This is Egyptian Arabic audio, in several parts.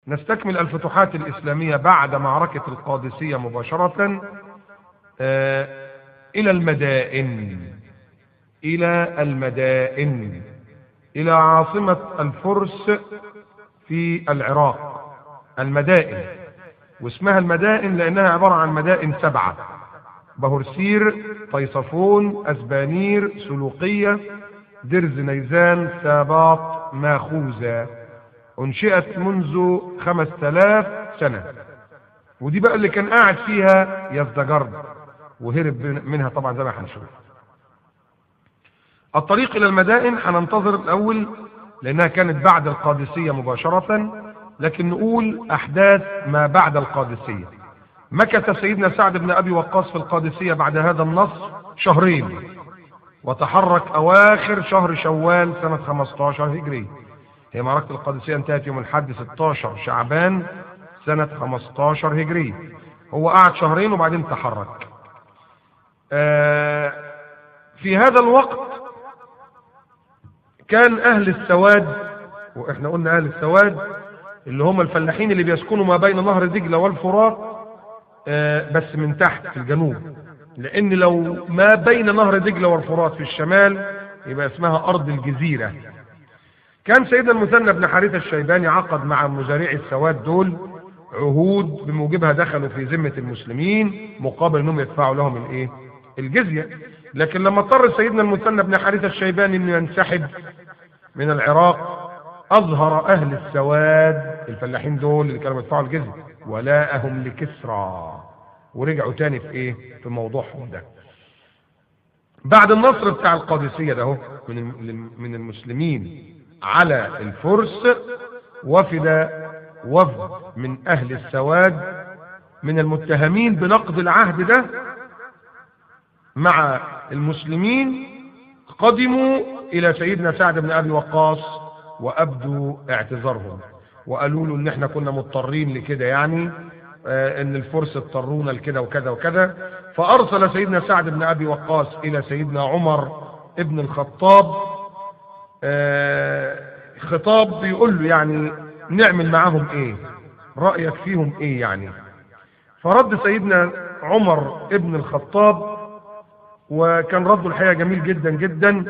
نستكمل الفتوحات الإسلامية بعد معركة القادسية مباشرة آه، إلى المدائن إلى المدائن إلى عاصمة الفرس في العراق المدائن واسمها المدائن لأنها عبارة عن مدائن سبعة بهرسير طيصفون أسبانير سلوقية درز نيزان ساباط ماخوذة انشئت منذ خمس تلاف سنة ودي بقى اللي كان قاعد فيها يزدجرد وهرب منها طبعا زي ما هنشوف الطريق الى المدائن هننتظر الاول لانها كانت بعد القادسية مباشرة لكن نقول احداث ما بعد القادسية مكث سيدنا سعد بن ابي وقاص في القادسية بعد هذا النصر شهرين وتحرك اواخر شهر شوال سنة 15 هجري هي معركة القادسية انتهت يوم الحد 16 شعبان سنة 15 هجري هو قعد شهرين وبعدين تحرك آه في هذا الوقت كان اهل السواد واحنا قلنا اهل السواد اللي هم الفلاحين اللي بيسكنوا ما بين نهر دجلة والفرات آه بس من تحت في الجنوب لان لو ما بين نهر دجلة والفرات في الشمال يبقى اسمها ارض الجزيرة كان سيدنا المثنى بن حارثة الشيباني عقد مع مزارعي السواد دول عهود بموجبها دخلوا في ذمة المسلمين مقابل انهم يدفعوا لهم الايه الجزية لكن لما اضطر سيدنا المثنى بن حارثة الشيباني انه ينسحب من العراق اظهر اهل السواد الفلاحين دول اللي كانوا بيدفعوا الجزية ولاءهم لكسرى ورجعوا تاني في ايه في موضوعهم ده بعد النصر بتاع القادسية ده من من المسلمين على الفرس وفد وفد من اهل السواد من المتهمين بنقض العهد ده مع المسلمين قدموا الى سيدنا سعد بن ابي وقاص وابدوا اعتذارهم وقالوا له ان احنا كنا مضطرين لكده يعني آه ان الفرس اضطرونا لكده وكذا وكذا فارسل سيدنا سعد بن ابي وقاص الى سيدنا عمر ابن الخطاب آه خطاب بيقول له يعني نعمل معاهم ايه رأيك فيهم ايه يعني فرد سيدنا عمر ابن الخطاب وكان رده الحقيقة جميل جدا جدا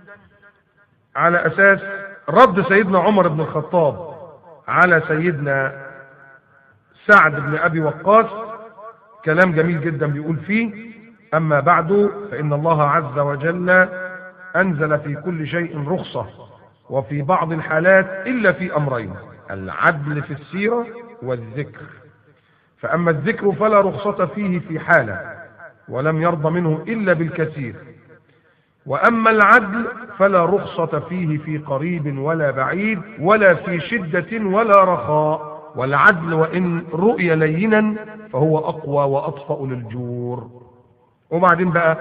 على اساس رد سيدنا عمر بن الخطاب على سيدنا سعد بن ابي وقاص كلام جميل جدا بيقول فيه اما بعد فان الله عز وجل انزل في كل شيء رخصة وفي بعض الحالات الا في امرين العدل في السيرة والذكر فاما الذكر فلا رخصة فيه في حالة ولم يرضى منه الا بالكثير واما العدل فلا رخصة فيه في قريب ولا بعيد ولا في شدة ولا رخاء والعدل وان رؤي لينا فهو اقوى واطفأ للجور وبعدين بقى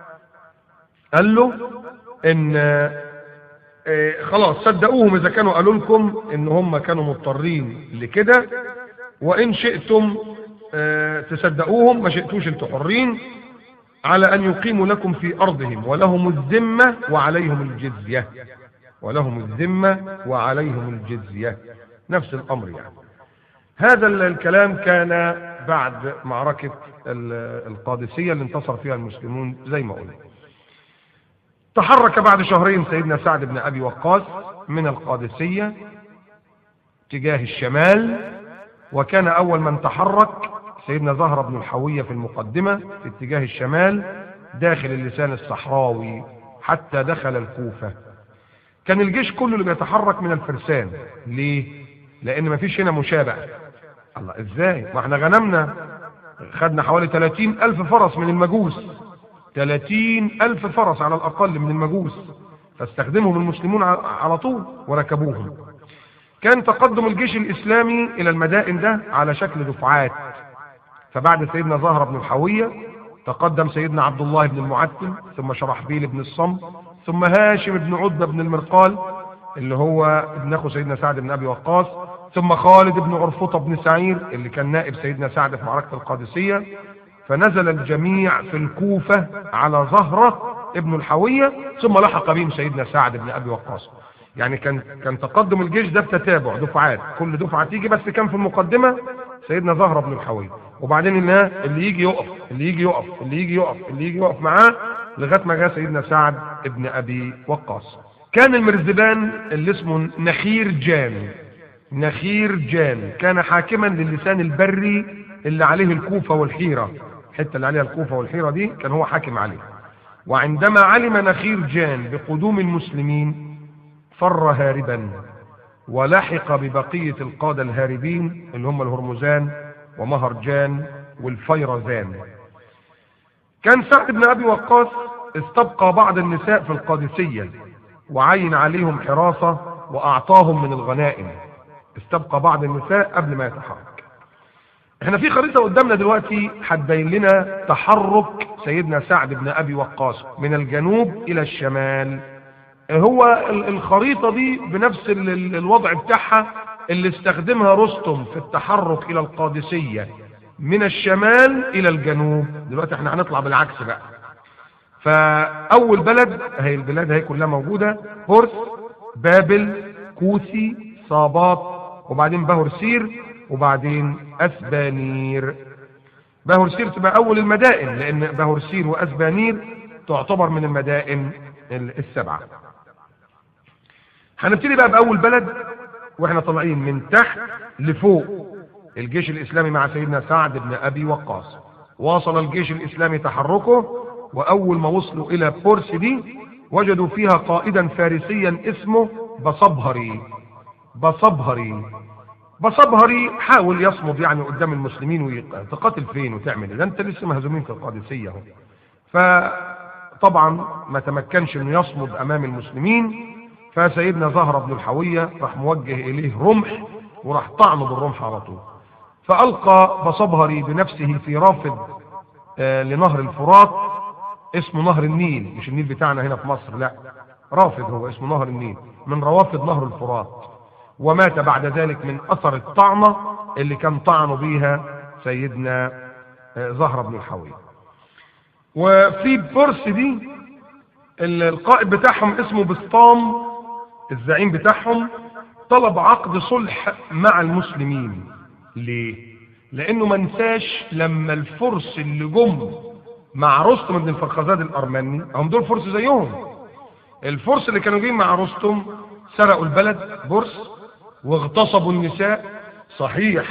قال له ان اه خلاص صدقوهم اذا كانوا قالوا لكم ان هم كانوا مضطرين لكده وان شئتم اه تصدقوهم ما شئتوش انتوا حرين على ان يقيموا لكم في ارضهم ولهم الذمة وعليهم الجزية ولهم الذمة وعليهم الجزية نفس الامر يعني هذا الكلام كان بعد معركة القادسية اللي انتصر فيها المسلمون زي ما قلنا تحرك بعد شهرين سيدنا سعد بن أبي وقاص من القادسية تجاه الشمال وكان أول من تحرك سيدنا زهرة بن الحوية في المقدمة في اتجاه الشمال داخل اللسان الصحراوي حتى دخل الكوفة كان الجيش كله اللي بيتحرك من الفرسان ليه لان مفيش هنا مشابع الله ازاي ما احنا غنمنا خدنا حوالي 30 الف فرس من المجوس 30 الف فرس على الاقل من المجوس فاستخدمهم المسلمون على طول وركبوهم كان تقدم الجيش الاسلامي الى المدائن ده على شكل دفعات فبعد سيدنا زهرة بن الحوية تقدم سيدنا عبد الله بن المعتم ثم شرحبيل بن الصم ثم هاشم بن عتبة بن المرقال اللي هو ابن اخو سيدنا سعد بن ابي وقاص ثم خالد بن عرفطة بن سعير اللي كان نائب سيدنا سعد في معركة القادسية فنزل الجميع في الكوفة على زهرة ابن الحوية ثم لحق بهم سيدنا سعد بن أبي وقاص يعني كان كان تقدم الجيش ده بتتابع دفعات كل دفعة تيجي بس كان في المقدمة سيدنا زهرة بن الحوية وبعدين اللي, اللي يجي يقف اللي يجي يقف اللي يجي يقف اللي يجي يقف معاه لغايه ما جاء سيدنا سعد بن ابي وقاص كان المرزبان اللي اسمه نخير جان نخير جان كان حاكما للسان البري اللي عليه الكوفة والحيرة الحتة اللي عليها الكوفة والحيرة دي كان هو حاكم عليه وعندما علم نخير جان بقدوم المسلمين فر هاربا ولحق ببقية القادة الهاربين اللي هم الهرمزان ومهرجان والفيرزان كان سعد بن أبي وقاص استبقى بعض النساء في القادسية وعين عليهم حراسة وأعطاهم من الغنائم استبقى بعض النساء قبل ما يتحرك احنا في خريطة قدامنا دلوقتي هتبين لنا تحرك سيدنا سعد بن أبي وقاص من الجنوب إلى الشمال هو الخريطة دي بنفس الوضع بتاعها اللي استخدمها رستم في التحرك إلى القادسية من الشمال إلى الجنوب دلوقتي احنا هنطلع بالعكس بقى فأول بلد هي البلاد هي كلها موجودة هرس بابل كوسي صابات وبعدين بهرسير وبعدين أسبانير بهرسير تبقى أول المدائن لأن بهرسير وأسبانير تعتبر من المدائن السبعة هنبتدي بقى بأول بلد واحنا طالعين من تحت لفوق الجيش الإسلامي مع سيدنا سعد بن أبي وقاص واصل الجيش الإسلامي تحركه وأول ما وصلوا إلى بورس دي وجدوا فيها قائدا فارسيا اسمه بصبهري بصبهري بصبهري حاول يصمد يعني قدام المسلمين وتقاتل فين وتعمل ده انت لسه مهزومين في القادسية اهو فطبعا ما تمكنش انه يصمد امام المسلمين فسيدنا زهرة بن الحوية راح موجه اليه رمح وراح طعنه بالرمح على طول فألقى بصبهري بنفسه في رافد آه لنهر الفرات اسمه نهر النيل مش النيل بتاعنا هنا في مصر لا رافد هو اسمه نهر النيل من روافد نهر الفرات ومات بعد ذلك من أثر الطعنة اللي كان طعنه بيها سيدنا آه زهرة بن الحوية وفي بورس دي القائد بتاعهم اسمه بسطام الزعيم بتاعهم طلب عقد صلح مع المسلمين ليه لانه ما نساش لما الفرس اللي جم مع رستم بن الفرخزاد الارمني هم دول فرس زيهم الفرس اللي كانوا جايين مع رستم سرقوا البلد بورس واغتصبوا النساء صحيح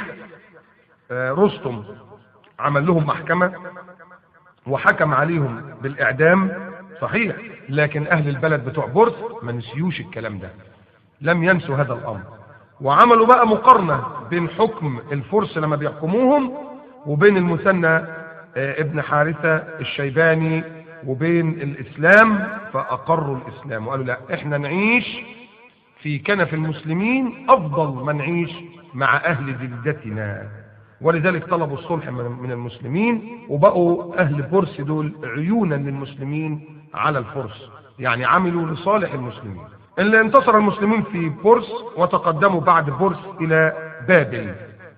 رستم عمل لهم محكمة وحكم عليهم بالاعدام صحيح لكن اهل البلد بتوع بورس ما نسيوش الكلام ده لم ينسوا هذا الامر وعملوا بقى مقارنة بين حكم الفرس لما بيحكموهم وبين المثنى ابن حارثة الشيباني وبين الاسلام فاقروا الاسلام وقالوا لا احنا نعيش في كنف المسلمين افضل ما نعيش مع اهل جلدتنا ولذلك طلبوا الصلح من المسلمين وبقوا اهل بورس دول عيونا للمسلمين على الفرس يعني عملوا لصالح المسلمين اللي انتصر المسلمين في بورس وتقدموا بعد بورس الى بابل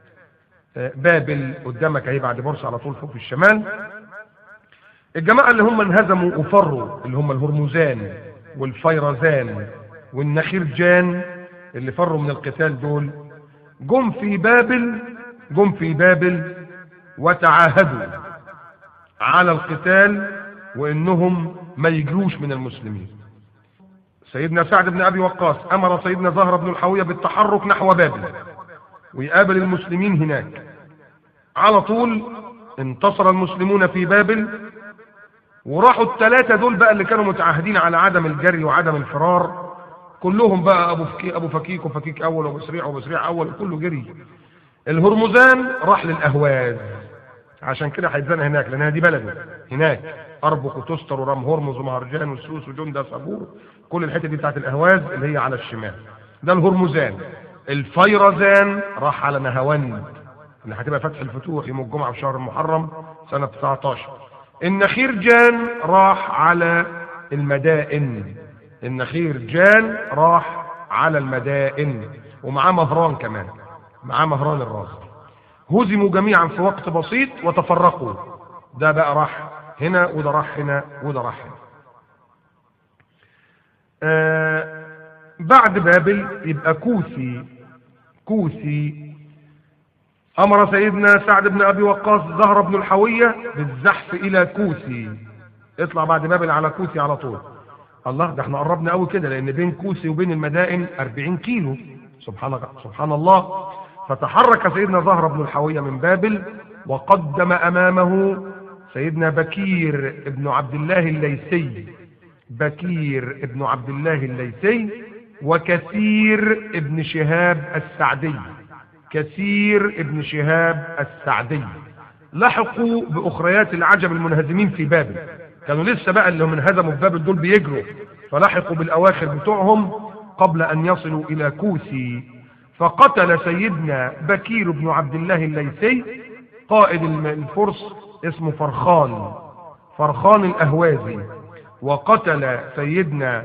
بابل قدامك اهي بعد بورس على طول فوق في الشمال الجماعة اللي هم انهزموا وفروا اللي هم الهرمزان والفيرزان والنخيرجان اللي فروا من القتال دول جم في بابل جم في بابل وتعاهدوا على القتال وانهم ما يجروش من المسلمين سيدنا سعد بن ابي وقاص امر سيدنا زهر بن الحوية بالتحرك نحو بابل ويقابل المسلمين هناك على طول انتصر المسلمون في بابل وراحوا الثلاثة دول بقى اللي كانوا متعاهدين على عدم الجري وعدم الفرار كلهم بقى ابو فكيك ابو فكيك وفكيك اول وابو سريع وابو سريع اول كله جري الهرمزان راح للاهواز عشان كده هيتزنق هناك لانها دي بلده هناك اربك وتستر ورام هرمز ومهرجان والسوس وجندة صبور كل الحته دي بتاعت الاهواز اللي هي على الشمال ده الهرمزان الفيرزان راح على نهاوند اللي هتبقى فتح الفتوح يوم الجمعه في شهر المحرم سنه 19 النخير جان راح على المدائن النخير جان راح على المدائن ومعاه مهران كمان معاه مهران الرازي هزموا جميعا في وقت بسيط وتفرقوا ده بقى راح هنا وده راح هنا وده راح هنا آه بعد بابل يبقى كوسي كوسي أمر سيدنا سعد بن أبي وقاص زهر بن الحوية بالزحف إلى كوسي اطلع بعد بابل على كوسي على طول الله ده احنا قربنا قوي كده لأن بين كوسي وبين المدائن 40 كيلو سبحان سبحان الله فتحرك سيدنا زهر بن الحوية من بابل وقدم أمامه سيدنا بكير ابن عبد الله الليثي بكير ابن عبد الله الليثي وكثير ابن شهاب السعدي كثير ابن شهاب السعدي لحقوا بأخريات العجم المنهزمين في بابل كانوا لسه بقى اللي هم انهزموا في بابل دول بيجروا فلحقوا بالأواخر بتوعهم قبل أن يصلوا إلى كوسي فقتل سيدنا بكير بن عبد الله الليثي قائد الفرس اسمه فرخان فرخان الأهوازي وقتل سيدنا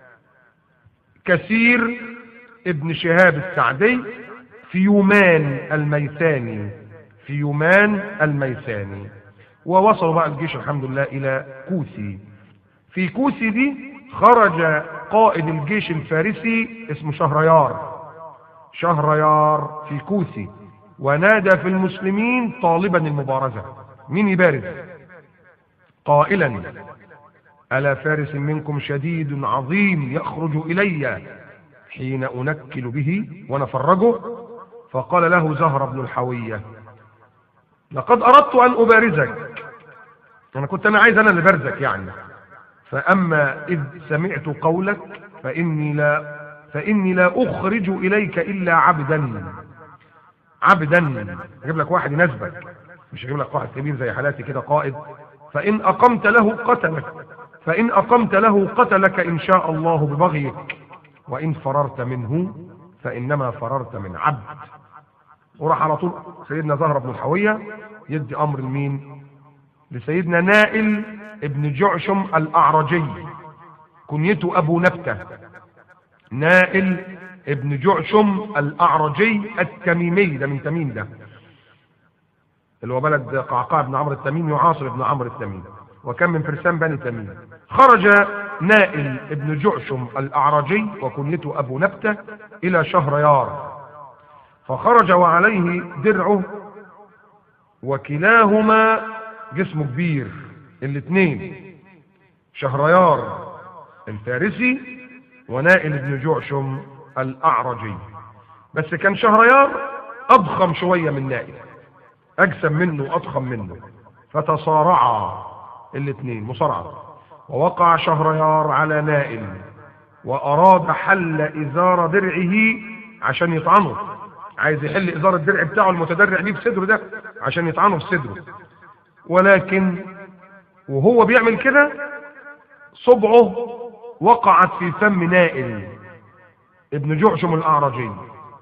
كثير ابن شهاب السعدي في يومان الميساني في يومان الميساني ووصلوا بقى الجيش الحمد لله إلى كوسي في كوسي دي خرج قائد الجيش الفارسي اسمه شهريار شهريار في كوسي ونادى في المسلمين طالبا المبارزة مين يبارز قائلا ألا فارس منكم شديد عظيم يخرج إلي حين أنكل به ونفرجه فقال له زهر بن الحوية لقد أردت أن أبارزك أنا كنت أنا عايز أنا اللي بارزك يعني فأما إذ سمعت قولك فإني لا فإني لا أخرج إليك إلا عبدا عبدا أجيب لك واحد يناسبك مش أجيب لك واحد كبير زي حالاتي كده قائد فإن أقمت له قتلك فإن أقمت له قتلك إن شاء الله ببغيك وإن فررت منه فإنما فررت من عبد وراح على طول سيدنا زهر بن الحوية يدي أمر لمين لسيدنا نائل ابن جعشم الأعرجي كنيته أبو نبتة نائل ابن جعشم الأعرجي التميمي ده من تميم ده اللي هو بلد قعقاع بن عمرو التميمي وعاصر بن عمرو التميمي وكان من فرسان بني تميم خرج نائل ابن جعشم الأعرجي وكنيته أبو نبتة إلى شهريار فخرج وعليه درعه وكلاهما جسمه كبير الاثنين شهريار الفارسي ونائل بن جعشم الأعرجي بس كان شهريار أضخم شوية من نائل أجسم منه أضخم منه فتصارعا الاثنين مصارعة ووقع شهريار على نائل وأراد حل إزار درعه عشان يطعنه عايز يحل إزار الدرع بتاعه المتدرع بيه في صدره ده عشان يطعنه في صدره ولكن وهو بيعمل كده صبعه وقعت في فم نائل ابن جعشم الأعرجي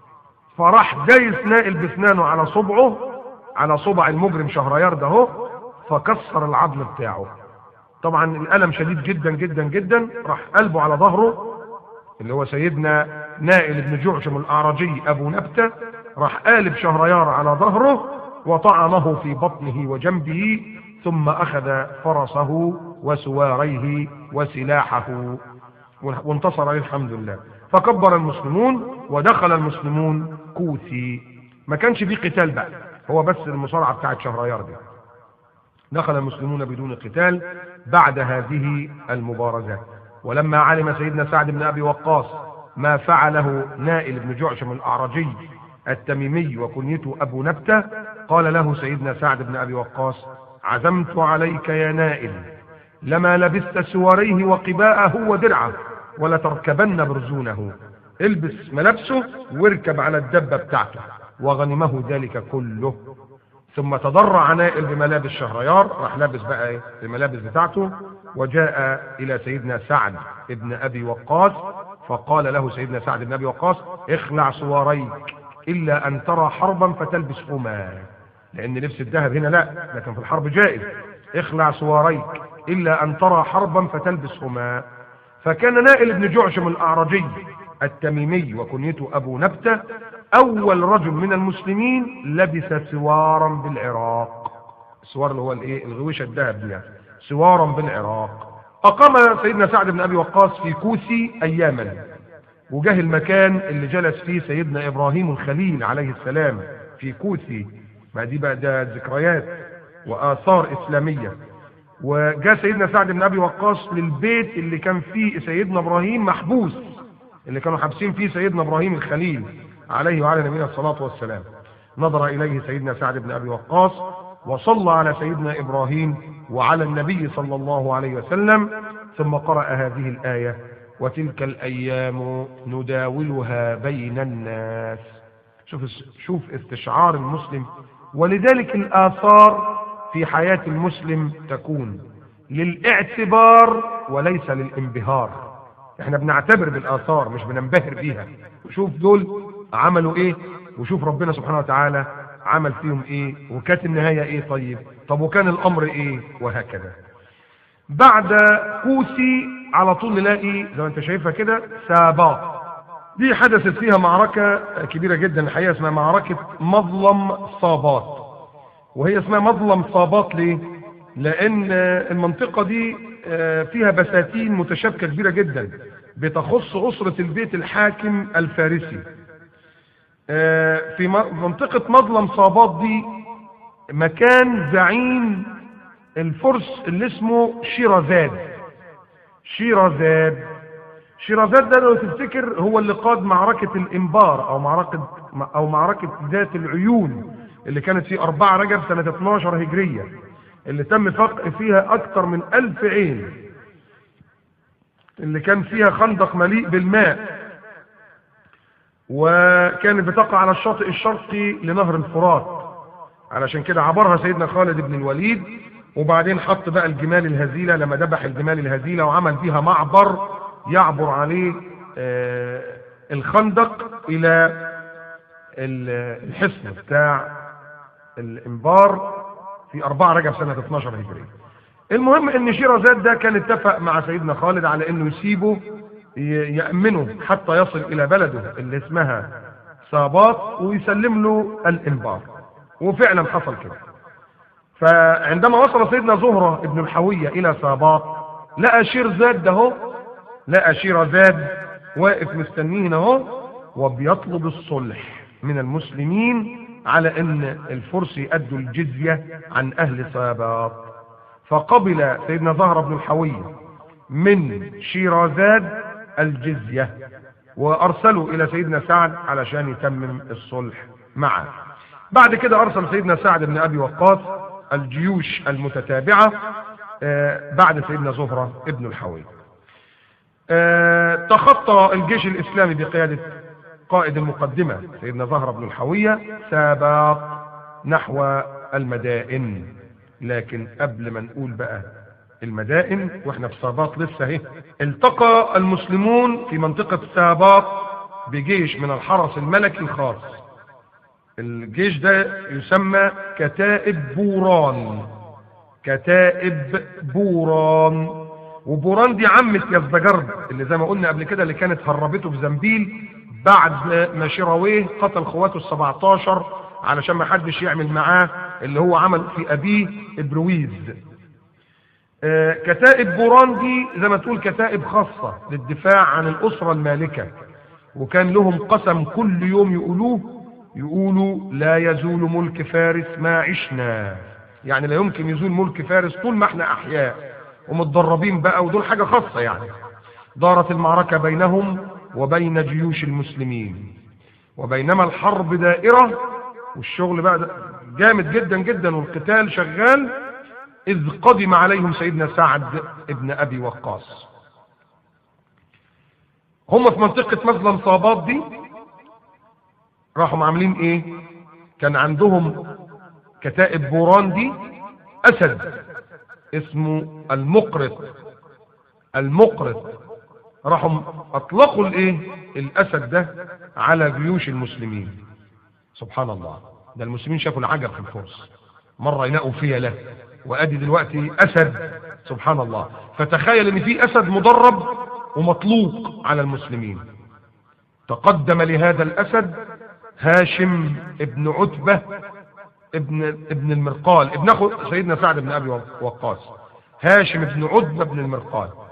فراح دايس نائل بسنانه على صبعه على صبع المجرم شهريار ده هو فكسر العظم بتاعه طبعا الألم شديد جدا جدا جدا راح قلبه على ظهره اللي هو سيدنا نائل بن جعشم الأعرجي أبو نبتة راح قالب شهريار على ظهره وطعنه في بطنه وجنبه ثم أخذ فرسه وسواريه وسلاحه وانتصر عليه الحمد لله فكبر المسلمون ودخل المسلمون كوثي ما كانش فيه قتال بقى هو بس المصارعة بتاعت شهريار دي دخل المسلمون بدون قتال بعد هذه المبارزات ولما علم سيدنا سعد بن أبي وقاص ما فعله نائل بن جعشم الأعرجي التميمي وكنيته أبو نبتة قال له سيدنا سعد بن أبي وقاص عزمت عليك يا نائل لما لبست سواريه وقباءه ودرعه ولتركبن برزونه البس ملابسه واركب على الدبة بتاعته وغنمه ذلك كله ثم تضرع نائل بملابس شهريار راح لابس بقى ايه الملابس بتاعته وجاء الى سيدنا سعد ابن ابي وقاص فقال له سيدنا سعد بن ابي وقاص اخلع سواريك الا ان ترى حربا فتلبسهما لان لبس الذهب هنا لا لكن في الحرب جائز اخلع سواريك الا ان ترى حربا فتلبسهما فكان نائل بن جعشم الاعرجي التميمي وكنيته ابو نبته اول رجل من المسلمين لبس سوارا بالعراق السوار اللي هو الايه الغويشه الذهب دي يعني سوارا بالعراق أقام سيدنا سعد بن أبي وقاص في كوسي أياما وجاه المكان اللي جلس فيه سيدنا إبراهيم الخليل عليه السلام في كوسي ما دي بقى ده ذكريات وآثار إسلامية وجاء سيدنا سعد بن أبي وقاص للبيت اللي كان فيه سيدنا إبراهيم محبوس اللي كانوا حابسين فيه سيدنا إبراهيم الخليل عليه وعلى نبينا الصلاة والسلام نظر إليه سيدنا سعد بن أبي وقاص وصلى على سيدنا إبراهيم وعلى النبي صلى الله عليه وسلم ثم قرأ هذه الآية وتلك الأيام نداولها بين الناس شوف شوف استشعار المسلم ولذلك الآثار في حياة المسلم تكون للاعتبار وليس للانبهار احنا بنعتبر بالآثار مش بننبهر بيها وشوف دول عملوا ايه وشوف ربنا سبحانه وتعالى عمل فيهم ايه وكانت النهاية ايه طيب طب وكان الامر ايه وهكذا بعد كوسي على طول نلاقي زي ما انت شايفها كده ساباط دي حدثت فيها معركة كبيرة جدا الحقيقة اسمها معركة مظلم صابات وهي اسمها مظلم صابات ليه لان المنطقة دي فيها بساتين متشابكة كبيرة جدا بتخص أسرة البيت الحاكم الفارسي في منطقة مظلم صابات دي مكان زعيم الفرس اللي اسمه شيرازاد شيرازاد شيرازاد ده لو تفتكر هو اللي قاد معركة الإنبار أو معركة أو معركة ذات العيون اللي كانت في 4 رجب سنة 12 هجرية اللي تم فقع فيها أكثر من ألف عين اللي كان فيها خندق مليء بالماء وكانت بتقع على الشاطئ الشرقي لنهر الفرات علشان كده عبرها سيدنا خالد بن الوليد وبعدين حط بقى الجمال الهزيلة لما ذبح الجمال الهزيلة وعمل فيها معبر يعبر عليه الخندق إلى الحصن بتاع الإنبار في 4 رجب سنة 12 هجرية المهم ان شيرازاد ده كان اتفق مع سيدنا خالد على انه يسيبه يأمنه حتى يصل الى بلده اللي اسمها صابات ويسلم له الانبار وفعلا حصل كده فعندما وصل سيدنا زهرة ابن الحوية الى صابات لقى شيرزاد ده هو لقى شيرزاد واقف مستنيه اهو وبيطلب الصلح من المسلمين على ان الفرس يأدوا الجزية عن اهل صابات فقبل سيدنا زهر بن الحوية من شيرازاد الجزية وارسلوا الى سيدنا سعد علشان يتمم الصلح معه بعد كده ارسل سيدنا سعد بن ابي وقاص الجيوش المتتابعة بعد سيدنا زهرة ابن الحوية تخطى الجيش الاسلامي بقيادة قائد المقدمة سيدنا زهر بن الحوية سابق نحو المدائن لكن قبل ما نقول بقى المدائن واحنا في ساباط لسه اهي التقى المسلمون في منطقة ساباط بجيش من الحرس الملكي الخاص الجيش ده يسمى كتائب بوران كتائب بوران وبوران دي عمة يزدجرد اللي زي ما قلنا قبل كده اللي كانت هربته في زنبيل بعد ما شراويه قتل قواته السبعتاشر علشان ما حدش يعمل معاه اللي هو عمل في أبيه إبرويز آه كتائب بوران دي زي ما تقول كتائب خاصة للدفاع عن الأسرة المالكة وكان لهم قسم كل يوم يقولوه يقولوا لا يزول ملك فارس ما عشنا يعني لا يمكن يزول ملك فارس طول ما احنا أحياء ومتدربين بقى ودول حاجة خاصة يعني دارت المعركة بينهم وبين جيوش المسلمين وبينما الحرب دائرة والشغل بقى جامد جدا جدا والقتال شغال إذ قدم عليهم سيدنا سعد ابن أبي وقاص هم في منطقة مظلم صابات دي راحوا عاملين ايه كان عندهم كتائب بوران دي أسد اسمه المقرط المقرط راحوا اطلقوا الايه الاسد ده على جيوش المسلمين سبحان الله ده المسلمين شافوا العجب في الفرس مرة ينقوا فيها له وادي دلوقتي اسد سبحان الله فتخيل ان في اسد مدرب ومطلوق على المسلمين تقدم لهذا الاسد هاشم ابن عتبة ابن ابن المرقال ابن اخو سيدنا سعد بن ابي وقاص هاشم بن عتبة بن المرقال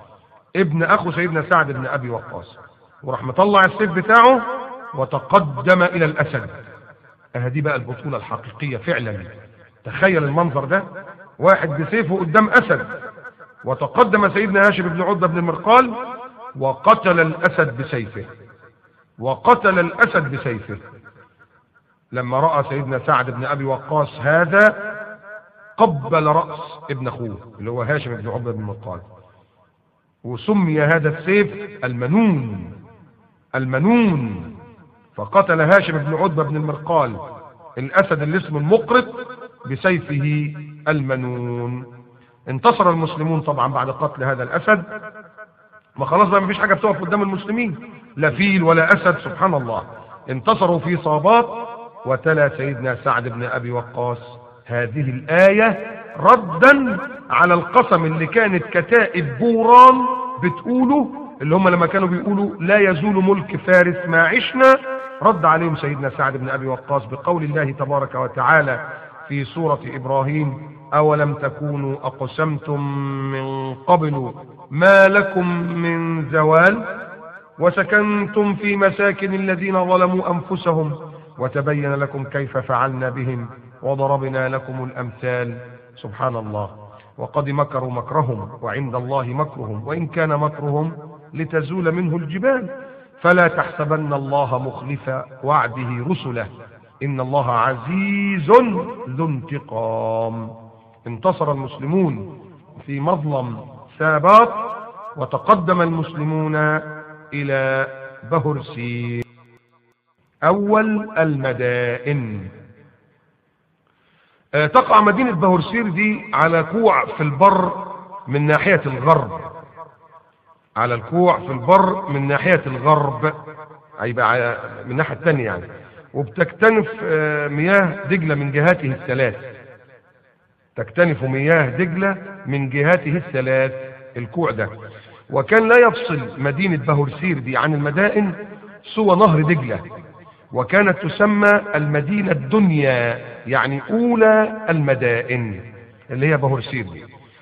ابن اخو سيدنا سعد بن ابي وقاص وراح مطلع السيف بتاعه وتقدم الى الاسد اهدي بقى البطولة الحقيقية فعلا تخيل المنظر ده واحد بسيفه قدام اسد وتقدم سيدنا هاشم بن عتبة بن المرقال وقتل الاسد بسيفه وقتل الاسد بسيفه لما رأى سيدنا سعد بن ابي وقاص هذا قبل رأس ابن اخوه اللي هو هاشم بن عتبة بن المرقال وسمي هذا السيف المنون المنون فقتل هاشم بن عتبة بن المرقال الأسد اللي اسمه المقرط بسيفه المنون انتصر المسلمون طبعا بعد قتل هذا الأسد ما خلاص بقى مفيش حاجة بتقف قدام المسلمين لا فيل ولا أسد سبحان الله انتصروا في صابات وتلا سيدنا سعد بن أبي وقاص هذه الآية ردا على القسم اللي كانت كتائب بوران بتقوله اللي هم لما كانوا بيقولوا لا يزول ملك فارس ما عشنا رد عليهم سيدنا سعد بن أبي وقاص بقول الله تبارك وتعالى في سورة إبراهيم أولم تكونوا أقسمتم من قبل ما لكم من زوال وسكنتم في مساكن الذين ظلموا أنفسهم وتبين لكم كيف فعلنا بهم وضربنا لكم الأمثال سبحان الله وقد مكروا مكرهم وعند الله مكرهم وإن كان مكرهم لتزول منه الجبال فلا تحسبن الله مخلف وعده رسله إن الله عزيز ذو انتقام انتصر المسلمون في مظلم سابات وتقدم المسلمون إلى بهرسي أول المدائن آه، تقع مدينة بهرسير دي على كوع في البر من ناحية الغرب على الكوع في البر من ناحية الغرب هيبقى من الناحية الثانية يعني وبتكتنف آه، مياه دجلة من جهاته الثلاث تكتنف مياه دجلة من جهاته الثلاث الكوع ده وكان لا يفصل مدينة بهرسير دي عن المدائن سوى نهر دجلة وكانت تسمى المدينة الدنيا يعني أولى المدائن اللي هي بهرسير دي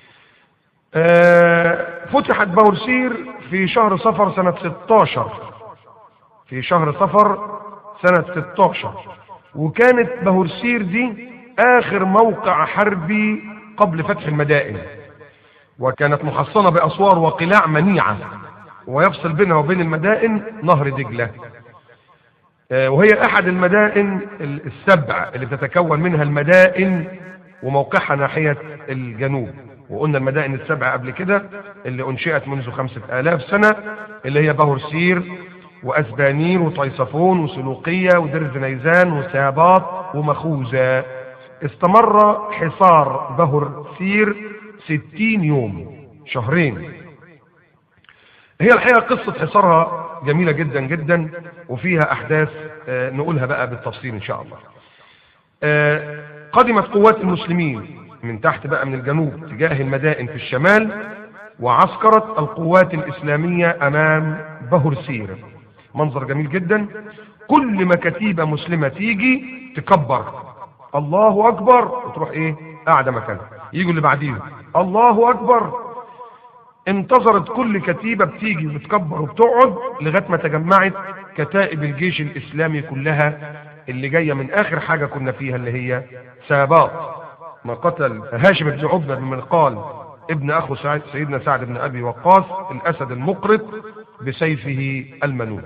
آه، فتحت بهرسير في شهر صفر سنة 16 في شهر صفر سنة 16 وكانت بهرسير دي آخر موقع حربي قبل فتح المدائن وكانت محصنة بأسوار وقلاع منيعة ويفصل بينها وبين المدائن نهر دجلة آه، وهي أحد المدائن السبع اللي تتكون منها المدائن وموقعها ناحية الجنوب وقلنا المدائن السبع قبل كده اللي أنشئت منذ خمسة آلاف سنة اللي هي بهرسير وأسبانير وطيصفون وسلوقية ودرز نيزان وساباط ومخوزة استمر حصار بهرسير ستين يوم شهرين هي الحقيقة قصة حصارها جميلة جدا جدا وفيها أحداث آه، نقولها بقى بالتفصيل إن شاء الله آه، قدمت قوات المسلمين من تحت بقى من الجنوب تجاه المدائن في الشمال وعسكرت القوات الإسلامية أمام بهرسير منظر جميل جدا كل ما كتيبة مسلمة تيجي تكبر الله أكبر وتروح إيه قاعدة مكانها يجوا اللي بعديهم الله أكبر انتظرت كل كتيبة بتيجي وبتكبر وبتقعد لغاية ما تجمعت كتائب الجيش الإسلامي كلها اللي جاية من آخر حاجة كنا فيها اللي هي ساباط ما قتل هاشم بن عتبة بن مرقال ابن أخو سعيد سيدنا سعد بن أبي وقاص الأسد المقرط بسيفه المنون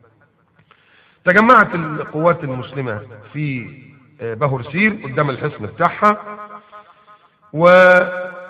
تجمعت القوات المسلمة في بهرسير قدام الحصن بتاعها وضرب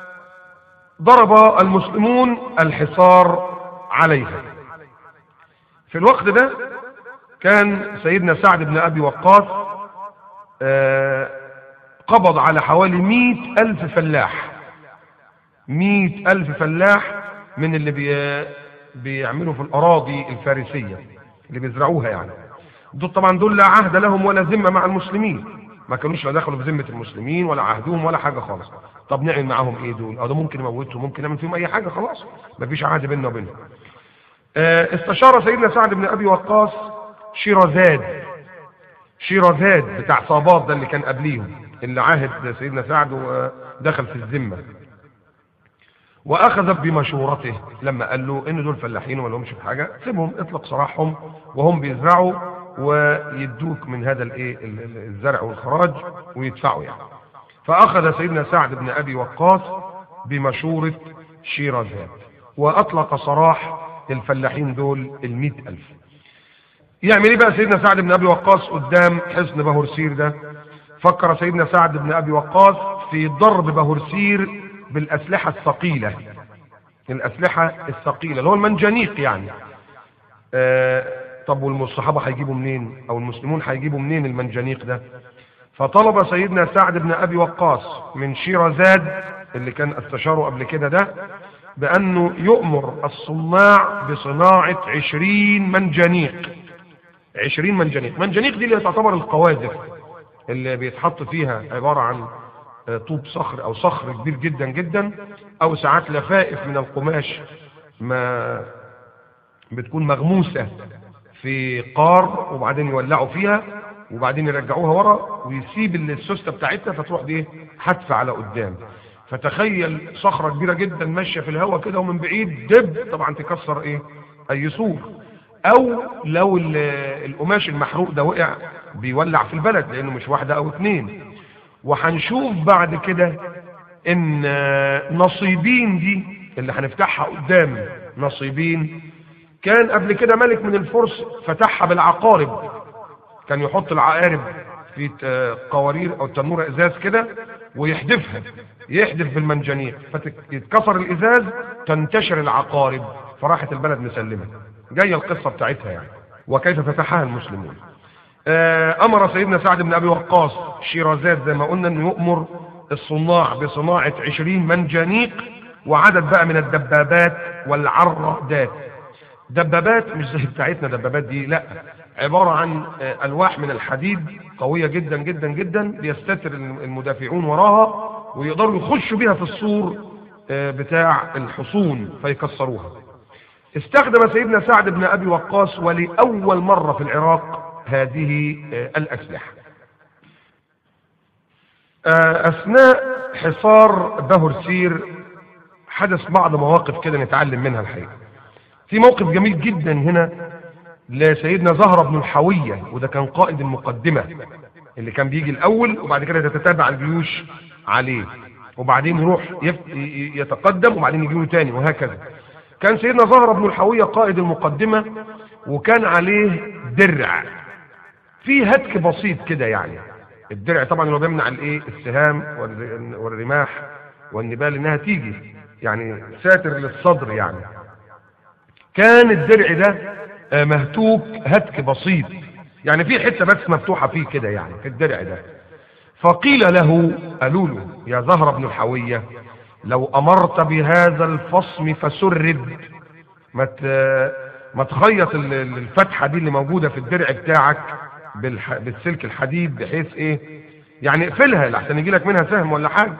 المسلمون الحصار عليها في الوقت ده كان سيدنا سعد بن أبي وقاص آه، قبض على حوالي مئة ألف فلاح مئة ألف فلاح من اللي بي بيعملوا في الأراضي الفارسية اللي بيزرعوها يعني دول طبعا دول لا عهد لهم ولا ذمة مع المسلمين ما كانوش لا دخلوا في ذمة المسلمين ولا عهدهم ولا حاجة خالص طب نعمل معاهم ايه دول اه ده ممكن نموتهم ممكن نعمل فيهم اي حاجة خلاص مفيش عهد بيننا وبينهم آه، استشار سيدنا سعد بن ابي وقاص شيرازاد شيرازاد بتاع صابات ده اللي كان قبليهم اللي عاهد سيدنا سعد ودخل في الذمة واخذ بمشورته لما قال له ان دول فلاحين وما لهمش في حاجه سيبهم اطلق سراحهم وهم بيزرعوا ويدوك من هذا الايه ال- ال- الزرع والخراج ويدفعوا يعني فاخذ سيدنا سعد بن ابي وقاص بمشوره شيرازاد واطلق سراح الفلاحين دول المئة الف يعمل ايه بقى سيدنا سعد بن ابي وقاص قدام حصن بهرسير ده فكر سيدنا سعد بن ابي وقاص في ضرب بهرسير بالاسلحه الثقيله الاسلحه الثقيله اللي هو المنجنيق يعني آه طب والصحابه هيجيبوا منين او المسلمون هيجيبوا منين المنجنيق ده فطلب سيدنا سعد بن ابي وقاص من شيرازاد اللي كان استشاره قبل كده ده بانه يؤمر الصناع بصناعه عشرين منجنيق عشرين منجنيق منجنيق دي اللي تعتبر القواذف اللي بيتحط فيها عبارة عن آه، طوب صخر او صخر كبير جدا جدا او ساعات لفائف من القماش ما بتكون مغموسة في قار وبعدين يولعوا فيها وبعدين يرجعوها ورا ويسيب السوستة بتاعتها فتروح دي حتفة على قدام فتخيل صخرة كبيرة جدا ماشية في الهواء كده ومن بعيد دب طبعا تكسر ايه اي سور او لو ال- القماش المحروق ده وقع بيولع في البلد لانه مش واحدة او اتنين وهنشوف بعد كده ان آه، نصيبين دي اللي هنفتحها قدام نصيبين كان قبل كده ملك من الفرس فتحها بالعقارب كان يحط العقارب في ت- قوارير او تنوره ازاز كده ويحدفها يحدف بالمنجنيق فيتكسر الازاز تنتشر العقارب فراحت البلد مسلمه جايه القصه بتاعتها يعني وكيف فتحها المسلمون آه، امر سيدنا سعد بن ابي وقاص شيرازات زي ما قلنا انه يؤمر الصناع بصناعه عشرين منجنيق وعدد بقى من الدبابات والعرادات دبابات مش زي بتاعتنا دبابات دي لا عبارة عن آه، ألواح من الحديد قوية جدا جدا جدا بيستتر المدافعون وراها ويقدروا يخشوا بيها في السور آه، بتاع الحصون فيكسروها استخدم سيدنا سعد بن أبي وقاص ولأول مرة في العراق هذه آه، الأسلحة آه، أثناء حصار بهرسير حدث بعض مواقف كده نتعلم منها الحقيقة في موقف جميل جدا هنا لسيدنا زهرة بن الحوية وده كان قائد المقدمة اللي كان بيجي الأول وبعد كده تتتابع الجيوش عليه وبعدين يروح يف- ي- يتقدم وبعدين يجي له تاني وهكذا كان سيدنا زهرة بن الحوية قائد المقدمة وكان عليه درع في هتك بسيط كده يعني الدرع طبعا اللي هو بيمنع الايه السهام والر- والرماح والنبال انها تيجي يعني ساتر للصدر يعني كان الدرع ده آه، مهتوك هتك بسيط يعني في حته بس مفتوحه فيه كده يعني في الدرع ده فقيل له قالوا له يا زهر بن الحويه لو امرت بهذا الفصم فسرد ما ت- ما تخيط ال- ال- الفتحه دي اللي موجوده في الدرع بتاعك بالح... بالسلك الحديد بحيث ايه يعني اقفلها لحسن يجي لك منها سهم ولا حاجه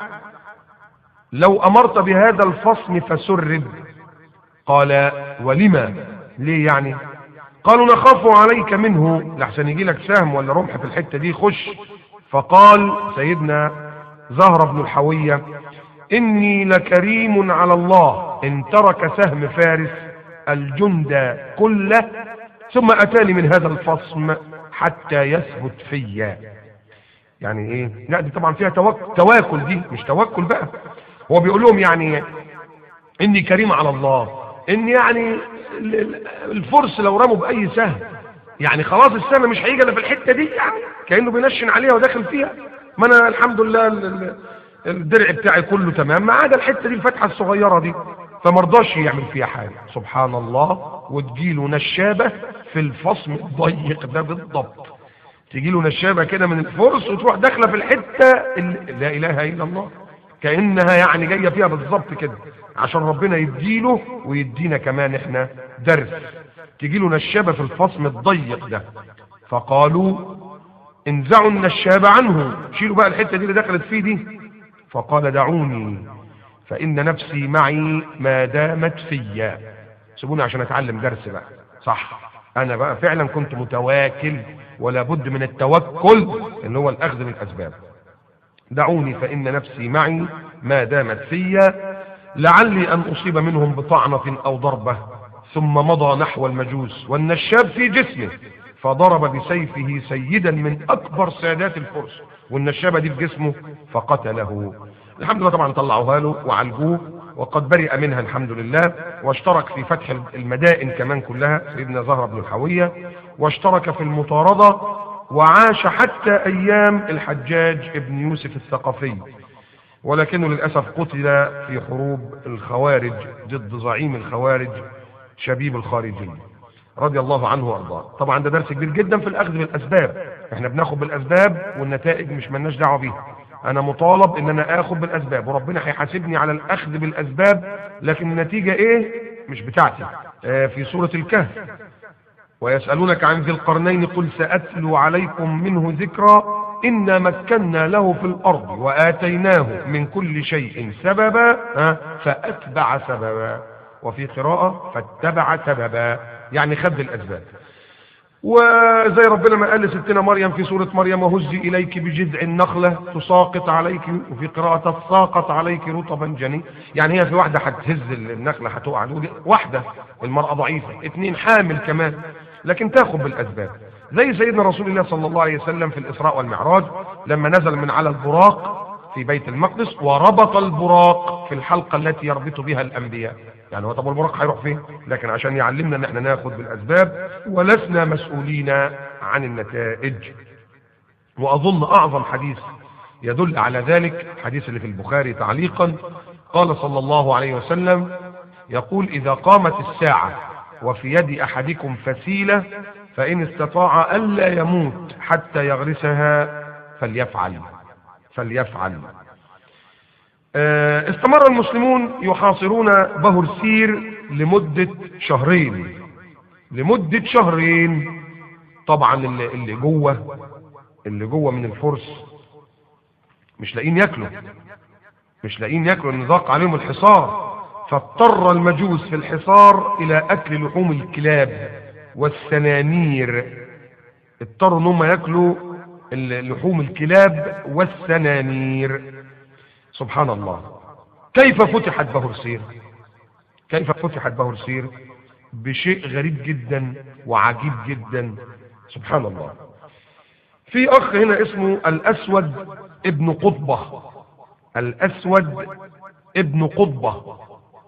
لو امرت بهذا الفصم فسرد قال ولما ليه يعني قالوا نخاف عليك منه لحسن يجي لك سهم ولا رمح في الحتة دي خش فقال سيدنا زهر بن الحوية إني لكريم على الله إن ترك سهم فارس الجند كله ثم أتاني من هذا الفصم حتى يثبت فيا يعني ايه لا دي طبعا فيها توك... تواكل دي مش توكل بقى هو بيقول لهم يعني اني كريم على الله ان يعني ال- ال- الفرس لو رموا باي سهم يعني خلاص السهم مش هيجي الا في الحته دي يعني كانه بينشن عليها وداخل فيها ما انا الحمد لله ال- ال- الدرع بتاعي كله تمام ما عدا الحته دي الفتحه الصغيره دي فمرضاش يعمل فيها حاجه سبحان الله وتجيله نشابه في الفصم الضيق ده بالضبط تجي له نشابه كده من الفرس وتروح داخله في الحته اللي لا اله الا الله كانها يعني جايه فيها بالظبط كده عشان ربنا يديله ويدينا كمان احنا درس تجي له نشابه في الفصم الضيق ده فقالوا انزعوا النشاب عنه شيلوا بقى الحته دي اللي دخلت فيه دي فقال دعوني فان نفسي معي ما دامت فيا سيبوني عشان اتعلم درس بقى صح انا بقى فعلا كنت متواكل ولا بد من التوكل اللي هو الاخذ بالاسباب دعوني فان نفسي معي ما دامت فيا لعلي أن أصيب منهم بطعنة أو ضربة ثم مضى نحو المجوس والنشاب في جسمه فضرب بسيفه سيدا من أكبر سادات الفرس والنشابة دي في جسمه فقتله الحمد لله طبعا طلعوها له وعالجوه وقد برئ منها الحمد لله واشترك في فتح المدائن كمان كلها سيدنا زهرة بن الحوية واشترك في المطاردة وعاش حتى أيام الحجاج ابن يوسف الثقفي ولكنه للأسف قتل في حروب الخوارج ضد زعيم الخوارج شبيب الخارجي رضي الله عنه وارضاه طبعا ده درس كبير جدا في الاخذ بالاسباب احنا بناخد بالاسباب والنتائج مش ملناش دعوه بيها انا مطالب ان انا اخد بالاسباب وربنا هيحاسبني على الاخذ بالاسباب لكن النتيجه ايه مش بتاعتي آه في سوره الكهف ويسالونك عن ذي القرنين قل ساتلو عليكم منه ذكرا انا مكنا له في الارض واتيناه من كل شيء سببا ها فاتبع سببا وفي قراءه فاتبع سببا يعني خد الاسباب وزي ربنا ما قال لستنا مريم في سورة مريم وهزي إليك بجذع النخلة تساقط عليك وفي قراءة تساقط عليك رطبا جني يعني هي في واحدة هتهز النخلة هتقع واحدة المرأة ضعيفة اثنين حامل كمان لكن تاخد بالأسباب زي سيدنا رسول الله صلى الله عليه وسلم في الإسراء والمعراج لما نزل من على البراق في بيت المقدس وربط البراق في الحلقة التي يربط بها الأنبياء يعني هو طب البراق هيروح فين لكن عشان يعلمنا ان احنا ناخد بالاسباب ولسنا مسؤولين عن النتائج واظن اعظم حديث يدل على ذلك حديث اللي في البخاري تعليقا قال صلى الله عليه وسلم يقول اذا قامت الساعة وفي يد احدكم فسيلة فان استطاع الا يموت حتى يغرسها فليفعل فليفعل استمر المسلمون يحاصرون بهرسير لمدة شهرين لمدة شهرين طبعا اللي, اللي جوه اللي جوه من الفرس مش لاقيين ياكلوا مش لاقيين ياكلوا ان ضاق عليهم الحصار فاضطر المجوس في الحصار الى اكل لحوم الكلاب والسنانير اضطروا ان هم ياكلوا لحوم الكلاب والسنانير سبحان الله كيف فتحت بهرسير كيف فتحت بهرسير بشيء غريب جدا وعجيب جدا سبحان الله في اخ هنا اسمه الاسود ابن قطبة الاسود ابن قطبة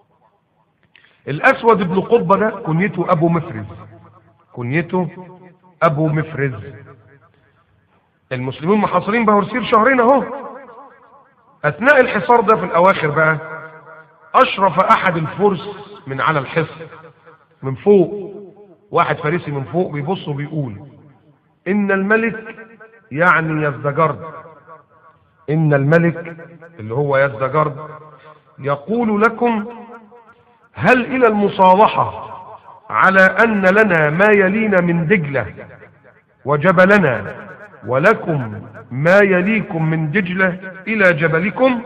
الاسود ابن قطبة ده كنيته ابو مفرز كنيته ابو مفرز المسلمين محاصرين بهرسير شهرين اهو اثناء الحصار ده في الاواخر بقى اشرف احد الفرس من على الحصن من فوق واحد فارسي من فوق بيبص وبيقول ان الملك يعني يزدجرد ان الملك اللي هو يزدجرد يقول لكم هل الى المصالحة على ان لنا ما يلينا من دجلة وجبلنا ولكم ما يليكم من دجلة الى جبلكم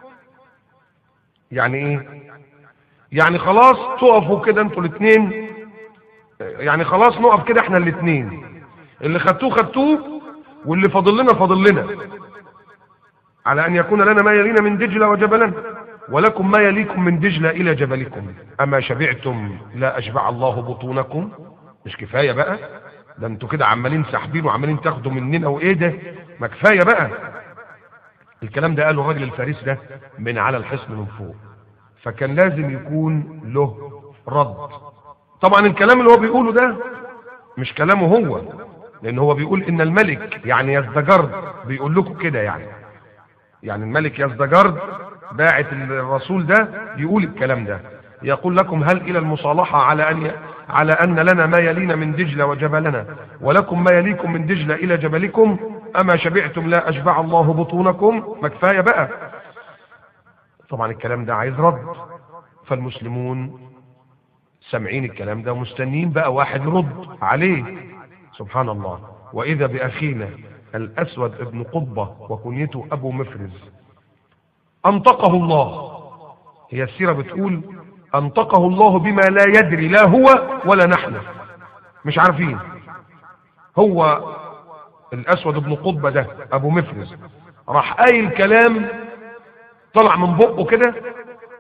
يعني ايه يعني خلاص تقفوا كده انتوا الاثنين يعني خلاص نقف كده احنا الاثنين اللي خدتوه خدتوه واللي فاضل لنا فاضل لنا على ان يكون لنا ما يلينا من دجلة وجبلنا ولكم ما يليكم من دجلة الى جبلكم اما شبعتم لا اشبع الله بطونكم مش كفاية بقى ده انتوا كده عمالين ساحبين وعمالين تاخدوا مننا وايه ده ما كفايه بقى الكلام ده قاله الراجل الفارس ده من على الحصن من فوق فكان لازم يكون له رد طبعا الكلام اللي هو بيقوله ده مش كلامه هو لان هو بيقول ان الملك يعني يزدجرد بيقول لكم كده يعني يعني الملك يزدجرد باعت الرسول ده يقول الكلام ده يقول لكم هل الى المصالحة على ان على ان لنا ما يلينا من دجلة وجبلنا ولكم ما يليكم من دجلة الى جبلكم اما شبعتم لا اشبع الله بطونكم ما كفايه بقى طبعا الكلام ده عايز رد فالمسلمون سامعين الكلام ده ومستنيين بقى واحد يرد عليه سبحان الله واذا باخينا الاسود ابن قطبة وكنيته ابو مفرز انطقه الله هي السيرة بتقول انطقه الله بما لا يدري لا هو ولا نحن مش عارفين هو الاسود ابن قطبة ده ابو مفرز راح قايل كلام طلع من بقه كده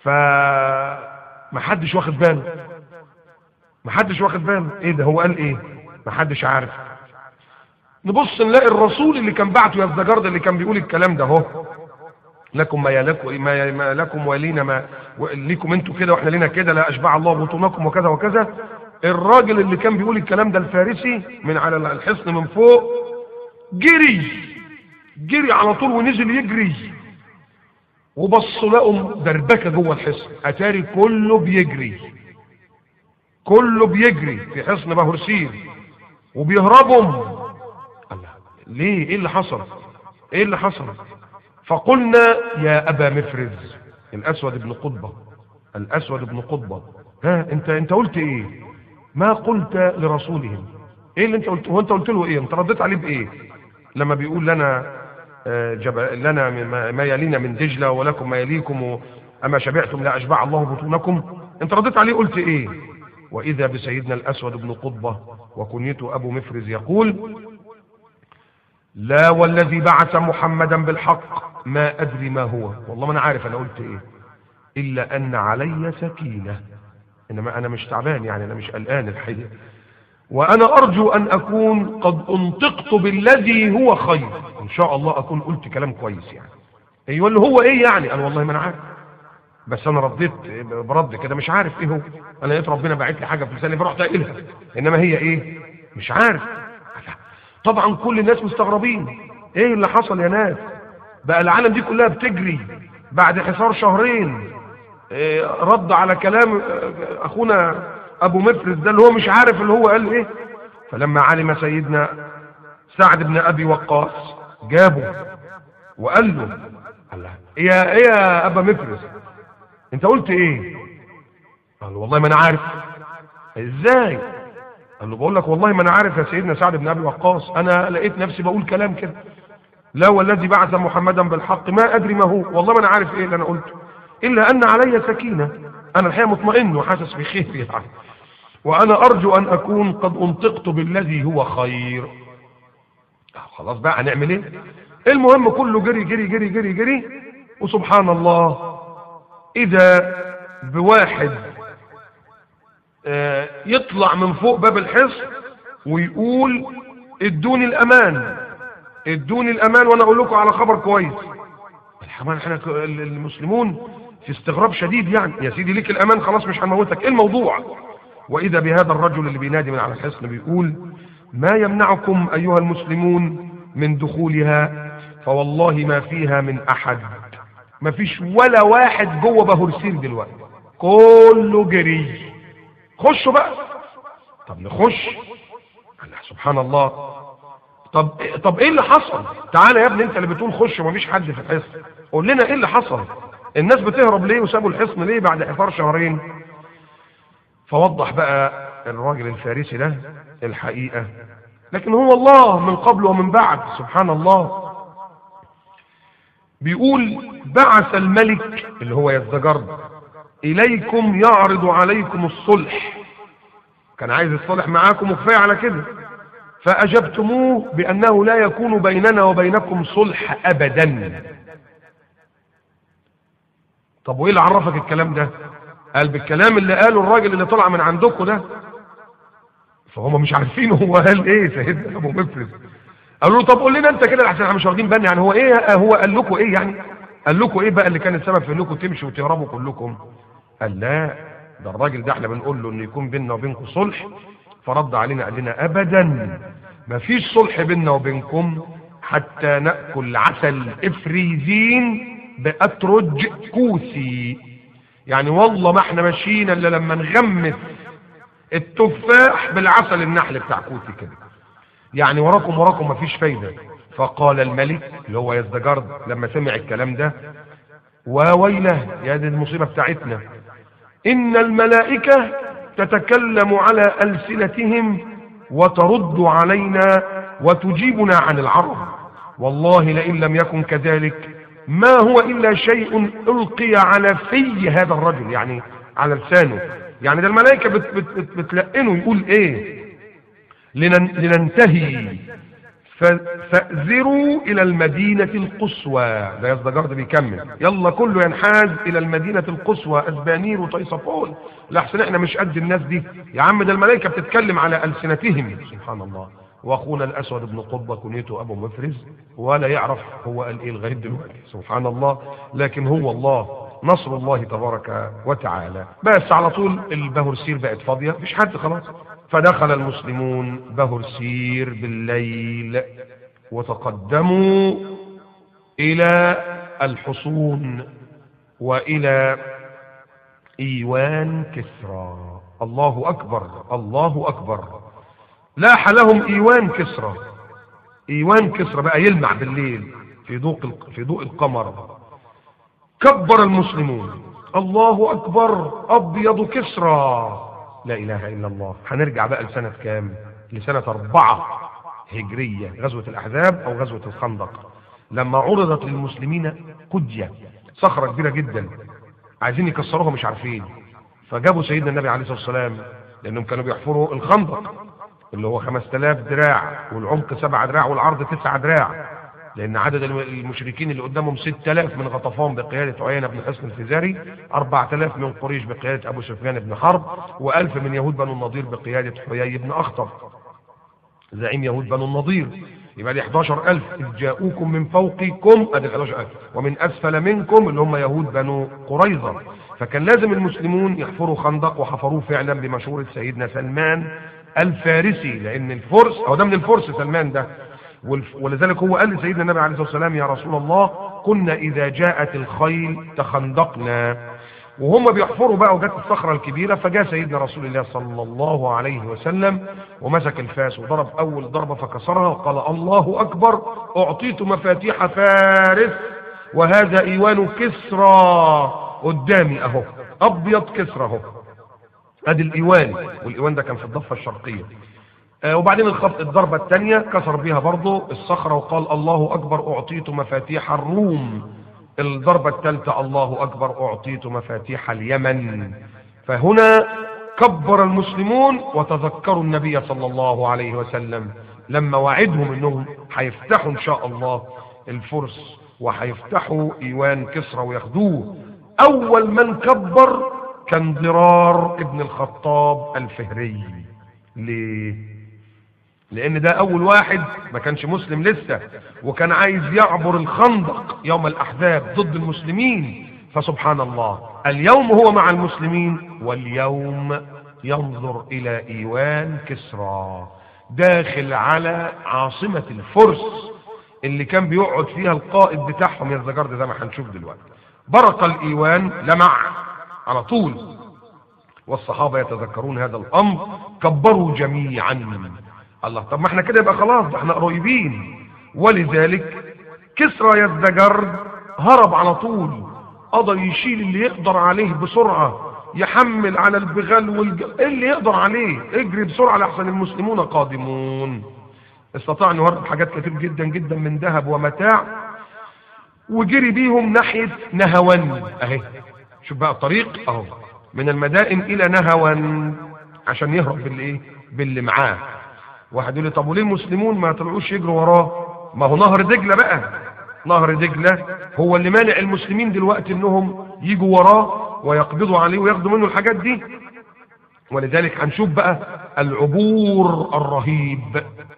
فمحدش واخد باله محدش واخد باله ايه ده هو قال ايه محدش عارف نبص نلاقي الرسول اللي كان بعته يزدجرد اللي كان بيقول الكلام ده اهو لكم ما يلكم ما, ما لكم ولينا ما ليكم انتوا كده واحنا لينا كده لا اشبع الله بطونكم وكذا وكذا الراجل اللي كان بيقول الكلام ده الفارسي من على الحصن من فوق جري جري على طول ونزل يجري وبصوا لقوا دربكه جوه الحصن اتاري كله بيجري كله بيجري في حصن بهرسيل وبيهربهم الله ليه ايه اللي حصل ايه اللي حصل فقلنا يا ابا مفرز الاسود بن قطبه الاسود بن قطبه ها انت انت قلت ايه ما قلت لرسولهم ايه اللي انت قلت هو انت قلت له ايه انت رديت عليه بايه لما بيقول لنا آه، جب... لنا ما- ما يلينا من دجله ولكم ما يليكم و... اما شبعتم لا اشبع الله بطونكم انت رديت عليه قلت ايه واذا بسيدنا الاسود بن قطبه وكنيته ابو مفرز يقول لا والذي بعث محمدا بالحق ما ادري ما هو والله ما انا عارف انا قلت ايه الا ان علي سكينه انما انا مش تعبان يعني انا مش قلقان الحقيقه وانا ارجو ان اكون قد انطقت بالذي هو خير ان شاء الله اكون قلت كلام كويس يعني ايوه اللي هو ايه يعني انا والله ما انا عارف بس انا رديت برد كده مش عارف ايه هو انا لقيت ربنا باعت لي حاجه في لساني فرحت قايلها انما هي ايه مش عارف طبعا كل الناس مستغربين ايه اللي حصل يا ناس بقى العالم دي كلها بتجري بعد حصار شهرين إيه رد على كلام آه، اخونا ابو مفرز ده اللي هو مش عارف اللي هو قال ايه فلما علم سيدنا سعد بن ابي وقاص جابه وقال له قال له يا ايه يا ابا مفرز انت قلت ايه قال له والله ما انا عارف ازاي قال له بقول لك والله ما انا عارف يا سيدنا سعد بن ابي وقاص انا لقيت نفسي بقول كلام كده لا والذي بعث محمدا بالحق ما ادري ما هو والله ما انا عارف ايه اللي انا قلته الا ان علي سكينه انا الحقيقه مطمئن وحاسس بخير يعني وانا ارجو ان اكون قد انطقت بالذي هو خير خلاص بقى هنعمل ايه المهم كله جري جري جري جري جري وسبحان الله اذا بواحد آه، يطلع من فوق باب الحصن ويقول ادوني الامان ادوني الامان وانا اقول لكم على خبر كويس الحمان احنا ك- ال- المسلمون في استغراب شديد يعني يا سيدي ليك الامان خلاص مش هنموتك ايه الموضوع واذا بهذا الرجل اللي بينادي من على الحصن بيقول ما يمنعكم ايها المسلمون من دخولها فوالله ما فيها من احد ما فيش ولا واحد جوه بهرسيل دلوقتي كله جري خشوا بقى طب نخش الله سبحان الله طب طب ايه اللي حصل تعالى يا ابني انت اللي بتقول خش ومفيش حد في الحصن قول لنا ايه اللي حصل الناس بتهرب ليه وسابوا الحصن ليه بعد حفار شهرين فوضح بقى الراجل الفارسي ده الحقيقة لكن هو الله من قبل ومن بعد سبحان الله بيقول بعث الملك اللي هو يزدجرد إليكم يعرض عليكم الصلح كان عايز الصلح معاكم وكفاية على كده فأجبتموه بأنه لا يكون بيننا وبينكم صلح أبدا طب وإيه اللي عرفك الكلام ده قال بالكلام اللي قاله الراجل اللي طلع من عندكم ده فهم مش عارفين هو قال ايه سيدنا ابو مفرز قالوا له طب قول لنا انت كده عشان احنا مش واخدين بالنا يعني هو ايه هو قال لكم ايه يعني قال لكم ايه بقى اللي كان السبب في انكم تمشوا وتهربوا كلكم قال لا ده الراجل ده احنا بنقول له ان يكون بيننا وبينكم صلح فرد علينا قال لنا ابدا ما فيش صلح بيننا وبينكم حتى ناكل عسل افريزين باترج كوسي يعني والله ما احنا ماشيين الا لما نغمس التفاح بالعسل النحل بتاع كوتي كده يعني وراكم وراكم مفيش فايدة فقال الملك اللي هو يزدجرد لما سمع الكلام ده وويله يا دي المصيبة بتاعتنا إن الملائكة تتكلم على ألسنتهم وترد علينا وتجيبنا عن العرب والله لئن لم يكن كذلك ما هو إلا شيء ألقي على في هذا الرجل يعني على لسانه يعني ده الملائكة بت بت بت بتلقنه يقول إيه لنن لننتهي فأذروا إلى المدينة القصوى ده يزدجرد بيكمل يلا كله ينحاز إلى المدينة القصوى أسبانير وطيصفون لحسن احنا مش قد الناس دي يا عم ده الملائكة بتتكلم على ألسنتهم سبحان الله واخونا الاسود بن قطبة كنيته ابو مفرز ولا يعرف هو قال ايه لغايه دلوقتي سبحان الله لكن هو الله نصر الله تبارك وتعالى بس على طول البهرسير بقت فاضيه مفيش حد خلاص فدخل المسلمون بهرسير بالليل وتقدموا الى الحصون والى ايوان كسرى الله اكبر الله اكبر لاح لهم ايوان كسرى ايوان كسرى بقى يلمع بالليل في ضوء في ضوء القمر كبر المسلمون الله اكبر ابيض كسرى لا اله الا الله هنرجع بقى لسنة كام لسنة اربعة هجرية غزوة الاحزاب او غزوة الخندق لما عرضت للمسلمين قدية صخرة كبيرة جدا عايزين يكسروها مش عارفين فجابوا سيدنا النبي عليه الصلاة والسلام لانهم كانوا بيحفروا الخندق اللي هو 5000 دراع والعمق 7 دراع والعرض 9 دراع لان عدد المشركين اللي قدامهم 6000 من غطفان بقيادة عيينة بن حسن الفزاري 4000 من قريش بقيادة ابو سفيان بن حرب و1000 من يهود بنو النضير بقيادة حيي بن اخطب زعيم يهود بنو النضير يبقى دي 11000 إذ جاءوكم من فوقكم ادي 11000 ومن اسفل منكم اللي هم يهود بنو قريظه فكان لازم المسلمون يحفروا خندق وحفروه فعلا بمشورة سيدنا سلمان الفارسي لان الفرس او ده من الفرس سلمان ده ولذلك هو قال لسيدنا النبي عليه الصلاه والسلام يا رسول الله كنا اذا جاءت الخيل تخندقنا وهم بيحفروا بقى وجت الصخرة الكبيرة فجاء سيدنا رسول الله صلى الله عليه وسلم ومسك الفاس وضرب أول ضربة فكسرها وقال الله أكبر أعطيت مفاتيح فارس وهذا إيوان كسرى قدامي أهو أبيض كسرى أهو ادي الايوان والايوان ده كان في الضفه الشرقيه آه وبعدين الخط الضربه الثانيه كسر بيها برضه الصخره وقال الله اكبر اعطيت مفاتيح الروم الضربه الثالثه الله اكبر اعطيت مفاتيح اليمن فهنا كبر المسلمون وتذكروا النبي صلى الله عليه وسلم لما وعدهم انهم هيفتحوا ان شاء الله الفرس وهيفتحوا ايوان كسرى وياخدوه اول من كبر كان ضرار ابن الخطاب الفهري ليه لان ده اول واحد ما كانش مسلم لسه وكان عايز يعبر الخندق يوم الاحزاب ضد المسلمين فسبحان الله اليوم هو مع المسلمين واليوم ينظر الى ايوان كسرى داخل على عاصمة الفرس اللي كان بيقعد فيها القائد بتاعهم يا الزجرد زي ما هنشوف دلوقتي برق الايوان لمع على طول والصحابة يتذكرون هذا الأمر كبروا جميعا الله طب ما احنا كده يبقى خلاص ده احنا قريبين ولذلك كسرى يزدجر هرب على طول قضى يشيل اللي يقدر عليه بسرعة يحمل على البغال والج... ايه اللي يقدر عليه اجري بسرعة لحسن المسلمون قادمون استطاع انه يهرب حاجات كتير جدا جدا من ذهب ومتاع وجري بيهم ناحية نهوان اهي شوف بقى الطريق اهو من المدائن الى نهوان عشان يهرب بالايه باللي معاه واحد يقول لي طب وليه المسلمون ما طلعوش يجروا وراه ما هو نهر دجله بقى نهر دجله هو اللي مانع المسلمين دلوقتي انهم يجوا وراه ويقبضوا عليه وياخدوا منه الحاجات دي ولذلك هنشوف بقى العبور الرهيب